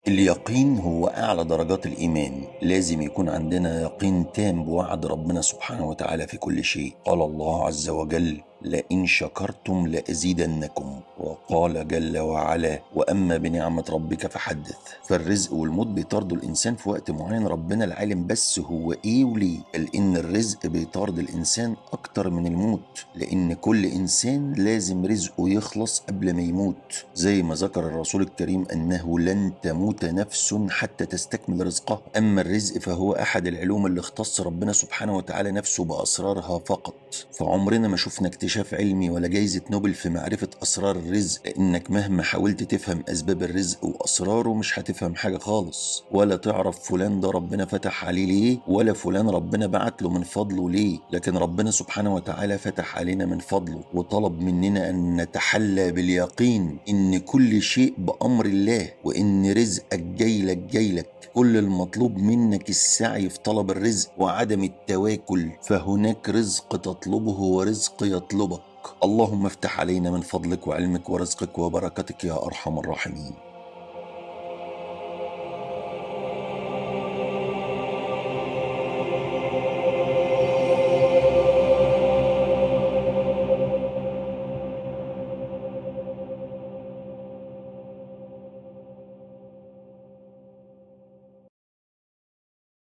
اليقين هو أعلى درجات الإيمان لازم يكون عندنا يقين تام بوعد ربنا سبحانه وتعالى في كل شيء قال الله عز وجل لئن شكرتم لأزيدنكم وقال جل وعلا وأما بنعمة ربك فحدث فالرزق والموت بيطاردوا الإنسان في وقت معين ربنا العالم بس هو إيه وليه لأن الرزق بيطارد الإنسان أكتر من الموت لأن كل إنسان لازم رزقه يخلص قبل ما يموت زي ما ذكر الرسول الكريم أنه لن تموت نفس حتى تستكمل رزقها أما الرزق فهو أحد العلوم اللي اختص ربنا سبحانه وتعالى نفسه بأسرارها فقط فعمرنا ما شفنا اكتشاف علمي ولا جايزة نوبل في معرفة أسرار الرزق لأنك مهما حاولت تفهم أسباب الرزق وأسراره مش هتفهم حاجة خالص ولا تعرف فلان ده ربنا فتح عليه ليه ولا فلان ربنا بعت له من فضله ليه لكن ربنا سبحانه وتعالى فتح علينا من فضله وطلب مننا أن نتحلى باليقين إن كل شيء بأمر الله وإن رزقك جايلك جايلك كل المطلوب منك السعي في طلب الرزق وعدم التواكل فهناك رزق تطلبه ورزق يطلبك اللهم افتح علينا من فضلك وعلمك ورزقك وبركتك يا ارحم الراحمين